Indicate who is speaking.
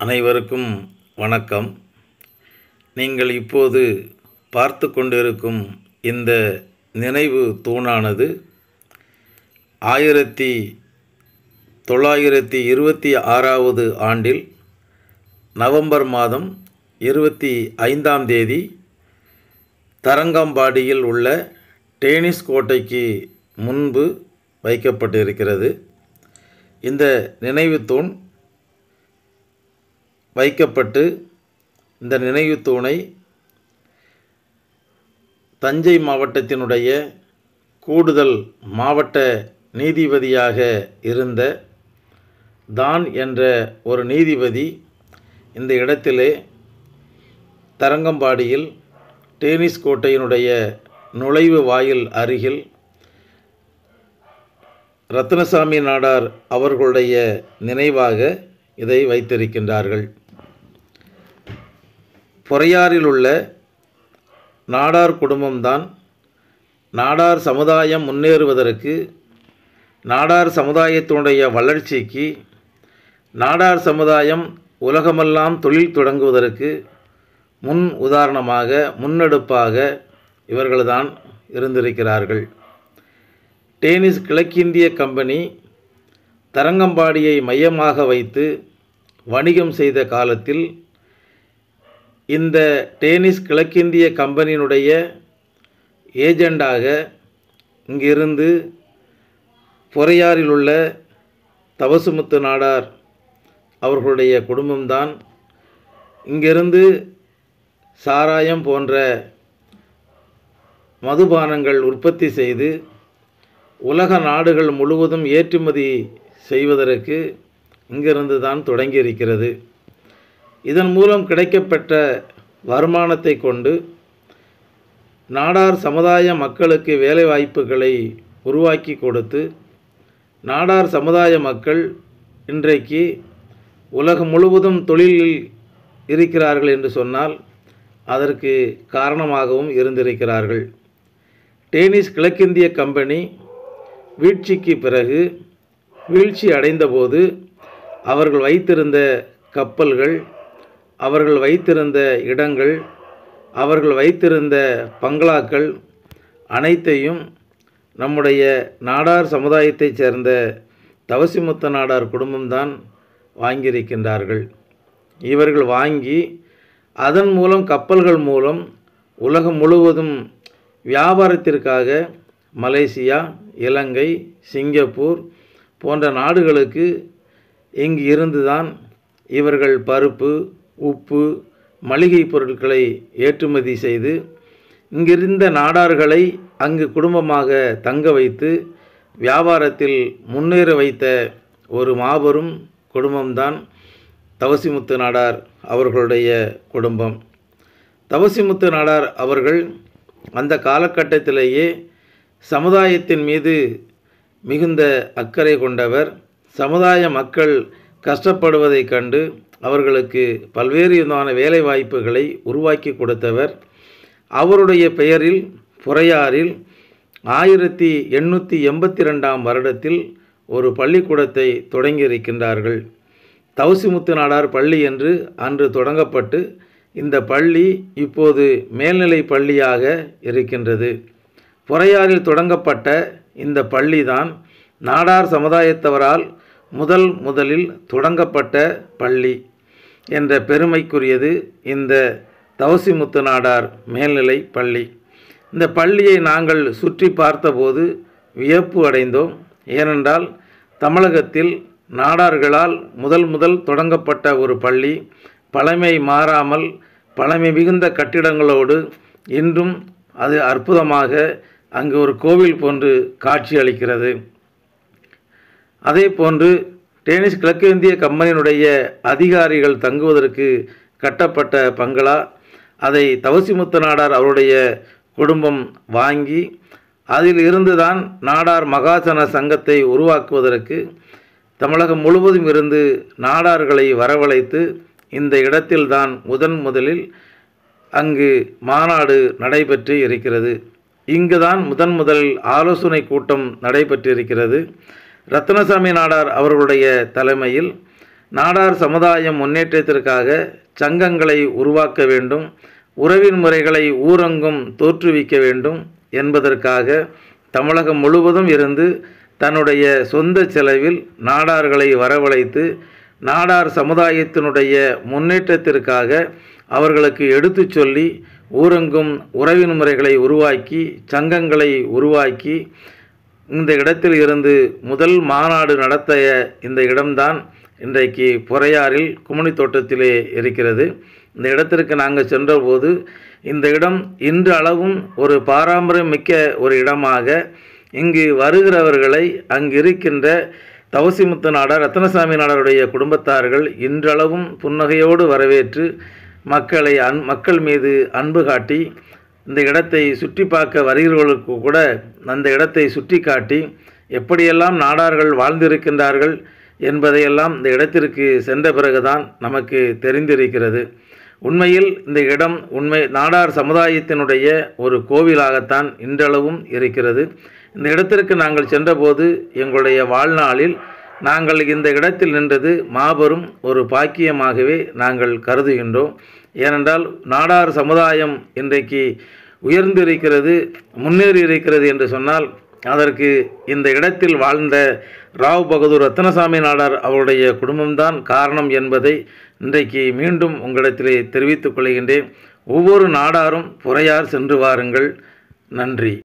Speaker 1: அனைவருக்கும் வணக்கம் நீங்கள் இப்போது பார்த்து கொண்டிருக்கும் இந்த நினைவு தூணானது ஆயிரத்தி தொள்ளாயிரத்தி இருபத்தி ஆறாவது ஆண்டில் நவம்பர் மாதம் இருபத்தி ஐந்தாம் தேதி தரங்கம்பாடியில் உள்ள டேனிஸ் கோட்டைக்கு முன்பு வைக்கப்பட்டிருக்கிறது இந்த நினைவு தூண் வைக்கப்பட்டு இந்த நினைவு தூணை தஞ்சை மாவட்டத்தினுடைய கூடுதல் மாவட்ட நீதிபதியாக இருந்த தான் என்ற ஒரு நீதிபதி இந்த இடத்திலே தரங்கம்பாடியில் டேனிஸ் கோட்டையினுடைய நுழைவு வாயில் அருகில் ரத்னசாமி நாடார் அவர்களுடைய நினைவாக இதை வைத்திருக்கின்றார்கள் பொறையாறில் உள்ள நாடார் குடும்பம்தான் நாடார் சமுதாயம் முன்னேறுவதற்கு நாடார் சமுதாயத்தினுடைய வளர்ச்சிக்கு நாடார் சமுதாயம் உலகமெல்லாம் தொழில் தொடங்குவதற்கு முன் உதாரணமாக முன்னெடுப்பாக இவர்கள்தான் இருந்திருக்கிறார்கள் டேனிஸ் கிழக்கிந்திய கம்பெனி தரங்கம்பாடியை மையமாக வைத்து வணிகம் செய்த காலத்தில் இந்த டேனிஸ் கிழக்கிந்திய கம்பெனியினுடைய ஏஜெண்டாக இங்கிருந்து பொறையாறில் உள்ள தவசுமுத்து நாடார் அவர்களுடைய குடும்பம்தான் இங்கிருந்து சாராயம் போன்ற மதுபானங்கள் உற்பத்தி செய்து உலக நாடுகள் முழுவதும் ஏற்றுமதி செய்வதற்கு இங்கிருந்து தான் தொடங்கி இருக்கிறது இதன் மூலம் கிடைக்கப்பெற்ற வருமானத்தை கொண்டு நாடார் சமுதாய மக்களுக்கு வேலைவாய்ப்புகளை உருவாக்கி கொடுத்து நாடார் சமுதாய மக்கள் இன்றைக்கு உலகம் முழுவதும் தொழிலில் இருக்கிறார்கள் என்று சொன்னால் அதற்கு காரணமாகவும் இருந்திருக்கிறார்கள் டேனிஸ் கிழக்கிந்திய கம்பெனி வீழ்ச்சிக்கு பிறகு வீழ்ச்சி அடைந்தபோது அவர்கள் வைத்திருந்த கப்பல்கள் அவர்கள் வைத்திருந்த இடங்கள் அவர்கள் வைத்திருந்த பங்களாக்கள் அனைத்தையும் நம்முடைய நாடார் சமுதாயத்தைச் சேர்ந்த தவசிமுத்த நாடார் குடும்பம்தான் வாங்கியிருக்கின்றார்கள் இவர்கள் வாங்கி அதன் மூலம் கப்பல்கள் மூலம் உலகம் முழுவதும் வியாபாரத்திற்காக மலேசியா இலங்கை சிங்கப்பூர் போன்ற நாடுகளுக்கு இங்கு இருந்துதான் இவர்கள் பருப்பு உப்பு மளிகை பொருட்களை ஏற்றுமதி செய்து இங்கிருந்த நாடார்களை அங்கு குடும்பமாக தங்க வைத்து வியாபாரத்தில் முன்னேற வைத்த ஒரு மாபெரும் குடும்பம்தான் தவசிமுத்து நாடார் அவர்களுடைய குடும்பம் தவசிமுத்து நாடார் அவர்கள் அந்த காலகட்டத்திலேயே சமுதாயத்தின் மீது மிகுந்த அக்கறை கொண்டவர் சமுதாய மக்கள் கஷ்டப்படுவதைக் கண்டு அவர்களுக்கு பல்வேறு விதமான வேலை வாய்ப்புகளை உருவாக்கி கொடுத்தவர் அவருடைய பெயரில் புறையாறில் ஆயிரத்தி எண்ணூற்றி எண்பத்தி ரெண்டாம் வருடத்தில் ஒரு பள்ளிக்கூடத்தை தொடங்கியிருக்கின்றார்கள் தவசிமுத்து நாடார் பள்ளி என்று அன்று தொடங்கப்பட்டு இந்த பள்ளி இப்போது மேல்நிலை பள்ளியாக இருக்கின்றது பொறையாறில் தொடங்கப்பட்ட இந்த பள்ளிதான் நாடார் சமுதாயத்தவரால் முதல் முதலில் தொடங்கப்பட்ட பள்ளி என்ற பெருமைக்குரியது இந்த தவசிமுத்து நாடார் மேல்நிலை பள்ளி இந்த பள்ளியை நாங்கள் சுற்றி பார்த்தபோது வியப்பு அடைந்தோம் ஏனென்றால் தமிழகத்தில் நாடார்களால் முதல் முதல் தொடங்கப்பட்ட ஒரு பள்ளி பழமை மாறாமல் பழமை மிகுந்த கட்டிடங்களோடு இன்றும் அது அற்புதமாக அங்கு ஒரு கோவில் போன்று காட்சி அளிக்கிறது அதே போன்று டேனிஷ் கிழக்கு இந்திய கம்பெனியினுடைய அதிகாரிகள் தங்குவதற்கு கட்டப்பட்ட பங்களா அதை தவசிமுத்து நாடார் அவருடைய குடும்பம் வாங்கி அதில் இருந்துதான் நாடார் மகாசன சங்கத்தை உருவாக்குவதற்கு தமிழகம் முழுவதும் இருந்து நாடார்களை வரவழைத்து இந்த இடத்தில்தான் முதன் முதலில் அங்கு மாநாடு நடைபெற்று இருக்கிறது இங்குதான் முதன் முதலில் ஆலோசனை கூட்டம் நடைபெற்றிருக்கிறது ரத்னசாமி நாடார் அவர்களுடைய தலைமையில் நாடார் சமுதாயம் முன்னேற்றத்திற்காக சங்கங்களை உருவாக்க வேண்டும் உறவின் முறைகளை ஊரங்கும் தோற்றுவிக்க வேண்டும் என்பதற்காக தமிழகம் முழுவதும் இருந்து தன்னுடைய சொந்த செலவில் நாடார்களை வரவழைத்து நாடார் சமுதாயத்தினுடைய முன்னேற்றத்திற்காக அவர்களுக்கு எடுத்துச் சொல்லி ஊரங்கும் உறவின் முறைகளை உருவாக்கி சங்கங்களை உருவாக்கி இந்த இடத்தில் இருந்து முதல் மாநாடு நடத்திய இந்த இடம்தான் இன்றைக்கு பொறையாறில் குமணி தோட்டத்திலே இருக்கிறது இந்த இடத்திற்கு நாங்கள் சென்றபோது இந்த இடம் இன்று அளவும் ஒரு பாரம்பரியம் மிக்க ஒரு இடமாக இங்கு வருகிறவர்களை அங்கு இருக்கின்ற தவசிமுத்து நாடார் ரத்னசாமி நாடாருடைய குடும்பத்தார்கள் இன்றளவும் புன்னகையோடு வரவேற்று மக்களை அன் மக்கள் மீது அன்பு காட்டி இந்த இடத்தை சுற்றி பார்க்க வருகிறவர்களுக்கு கூட அந்த இடத்தை சுற்றி காட்டி எப்படியெல்லாம் நாடார்கள் வாழ்ந்திருக்கின்றார்கள் என்பதையெல்லாம் இந்த இடத்திற்கு சென்ற பிறகுதான் நமக்கு தெரிந்திருக்கிறது உண்மையில் இந்த இடம் உண்மை நாடார் சமுதாயத்தினுடைய ஒரு கோவிலாகத்தான் இன்றளவும் இருக்கிறது இந்த இடத்திற்கு நாங்கள் சென்றபோது எங்களுடைய வாழ்நாளில் நாங்கள் இந்த இடத்தில் நின்றது மாபெரும் ஒரு பாக்கியமாகவே நாங்கள் கருதுகின்றோம் ஏனென்றால் நாடார் சமுதாயம் இன்றைக்கு உயர்ந்திருக்கிறது முன்னேறி இருக்கிறது என்று சொன்னால் அதற்கு இந்த இடத்தில் வாழ்ந்த ராவ் பகதூர் ரத்னசாமி நாடார் அவருடைய குடும்பம்தான் காரணம் என்பதை இன்றைக்கு மீண்டும் உங்களிடத்திலே தெரிவித்துக் கொள்கின்றேன் ஒவ்வொரு நாடாரும் புறையார் சென்று வாருங்கள் நன்றி